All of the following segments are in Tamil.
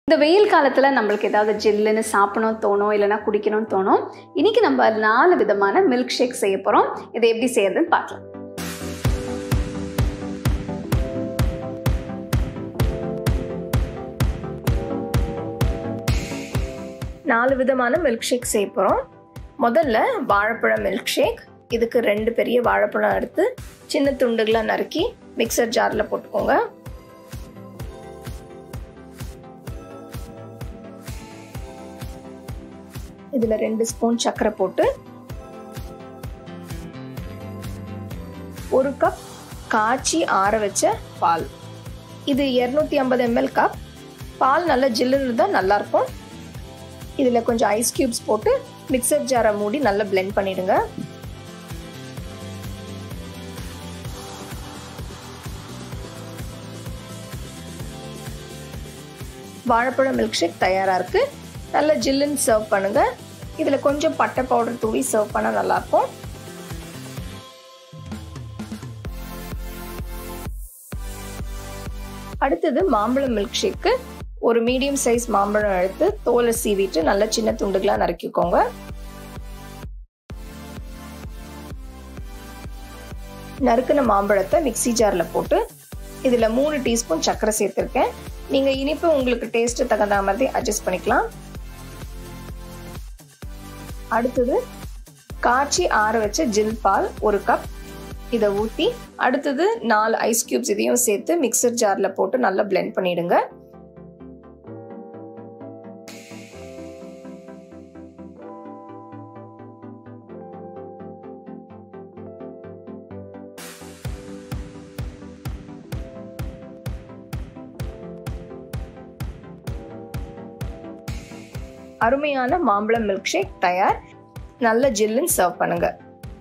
இந்த வெயில் காலத்தில் நம்மளுக்கு ஏதாவது ஜில்லுன்னு சாப்பிடணும் தோணும் இல்லைன்னா குடிக்கணும்னு தோணும் இன்னைக்கு நம்ம நாலு விதமான மில்க் ஷேக் செய்ய போகிறோம் இதை எப்படி செய்யறதுன்னு பார்க்கலாம் நாலு விதமான மில்க் ஷேக் செய்ய போகிறோம் முதல்ல வாழைப்பழம் மில்க் ஷேக் இதுக்கு ரெண்டு பெரிய வாழைப்பழம் எடுத்து சின்ன துண்டுகளாக நறுக்கி மிக்சர் ஜாரில் போட்டுக்கோங்க இதில் ரெண்டு ஸ்பூன் சர்க்கரை போட்டு ஒரு கப் காய்ச்சி ஆற வச்ச பால் இது இரநூத்தி ஐம்பது எம்எல் கப் பால் நல்லா ஜில்லுன்னு தான் நல்லாயிருக்கும் இதில் கொஞ்சம் ஐஸ் க்யூப்ஸ் போட்டு மிக்சர் ஜாரை மூடி நல்லா பிளெண்ட் பண்ணிடுங்க வாழைப்பழம் மில்க் ஷேக் தயாராக இருக்குது நல்லா ஜில்லுன்னு சர்வ் பண்ணுங்கள் இதில் கொஞ்சம் பட்டை பவுடர் தூவி சர்வ் பண்ணால் நல்லாயிருக்கும் அடுத்தது மாம்பழம் மில்க் ஷேக்கு ஒரு மீடியம் சைஸ் மாம்பழம் எடுத்து தோலை சீவிட்டு நல்ல சின்ன துண்டுகளாக நறுக்கிக்கோங்க நறுக்கின மாம்பழத்தை மிக்சி ஜாரில் போட்டு இதில் மூணு டீஸ்பூன் சர்க்கரை சேர்த்துருக்கேன் நீங்கள் இனிப்பு உங்களுக்கு டேஸ்ட்டு தகுந்த மாதிரி அட்ஜஸ்ட் பண்ணிக்கலாம் அடுத்தது காய்ச்சி ஆற வச்ச ஜில் பால் ஒரு கப் இதை ஊற்றி அடுத்தது நாலு ஐஸ் கியூப்ஸ் இதையும் சேர்த்து மிக்சர் ஜாரில் போட்டு நல்லா பிளெண்ட் பண்ணிடுங்க அருமையான மாம்பழம் மில்க் ஷேக் தயார் நல்ல ஜில்லுன்னு சர்வ் பண்ணுங்க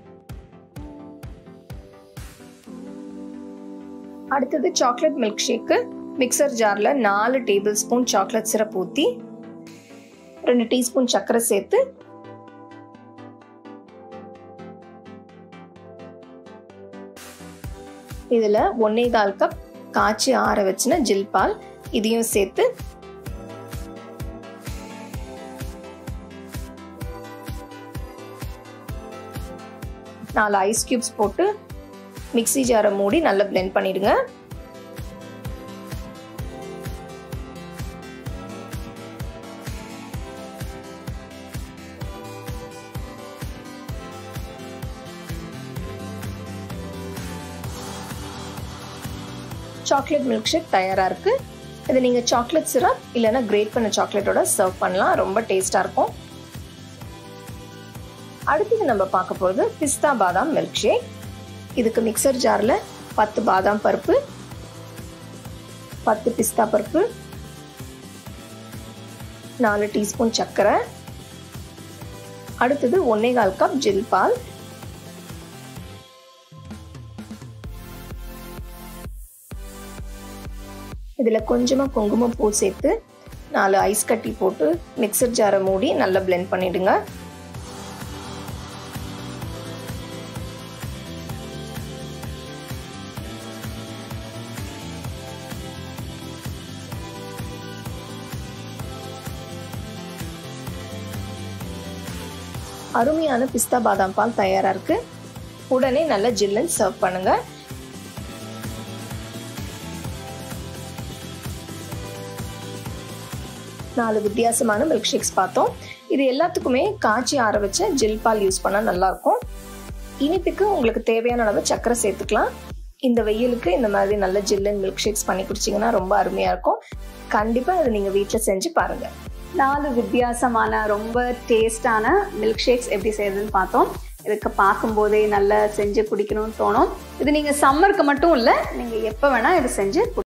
அடுத்தது சாக்லேட் மில்க் ஷேக்கு மிக்சர் ஜாரில் நாலு டேபிள் ஸ்பூன் சாக்லேட் சிரப் ஊற்றி ரெண்டு டீஸ்பூன் சர்க்கரை சேர்த்து இதில் ஒன்னே கால் கப் காய்ச்சி ஆற வச்சுன ஜில் பால் இதையும் சேர்த்து நாலு ஐஸ் கியூப்ஸ் போட்டு மிக்சி ஜாரை மூடி நல்லா பிளெண்ட் பண்ணிடுங்க சாக்லேட் மில்க் ஷேக் தயாராக இருக்குது இதை நீங்கள் சாக்லேட் சிரப் இல்லைன்னா கிரேட் பண்ண சாக்லேட்டோட சர்வ் பண்ணலாம் ரொம்ப டேஸ்ட்டாக இருக்கும் அடுத்தது நம்ம பார்க்க போகிறது பிஸ்தா பாதாம் மில்க் ஷேக் இதுக்கு மிக்சர் ஜாரில் பத்து பாதாம் பருப்பு பத்து பிஸ்தா பருப்பு நாலு டீஸ்பூன் சர்க்கரை அடுத்தது ஒன்னே கால் கப் ஜில் பால் இதில் கொஞ்சமாக குங்குமம் பூ சேர்த்து நாலு ஐஸ் கட்டி போட்டு மிக்சர் ஜாரை மூடி நல்லா பிளெண்ட் பண்ணிடுங்க அருமையான பிஸ்தா பாதாம் பால் தயாராக இருக்குது உடனே நல்லா ஜில்லுன்னு சர்வ் பண்ணுங்கள் நாலு வித்தியாசமான மில்க் ஷேக்ஸ் பார்த்தோம் இது எல்லாத்துக்குமே காய்ச்சி ஆற வச்ச ஜில் பால் யூஸ் பண்ணால் நல்லாயிருக்கும் இனிப்புக்கு உங்களுக்கு தேவையான அளவு சர்க்கரை சேர்த்துக்கலாம் இந்த வெயிலுக்கு இந்த மாதிரி நல்ல ஜில்லுன்னு மில்க் ஷேக்ஸ் பண்ணி குடிச்சிங்கன்னா ரொம்ப அருமையாக இருக்கும் கண்டிப்பாக அதை நீங்கள் வீட்டில் செஞ்சு பாருங்கள் நாலு வித்தியாசமான ரொம்ப டேஸ்டான மில்க் ஷேக்ஸ் எப்படி செய்யறதுன்னு பார்த்தோம் இதுக்கு பார்க்கும்போதே நல்லா செஞ்சு குடிக்கணும்னு தோணும் இது நீங்கள் சம்மருக்கு மட்டும் இல்லை நீங்கள் எப்போ வேணால் இதை செஞ்சு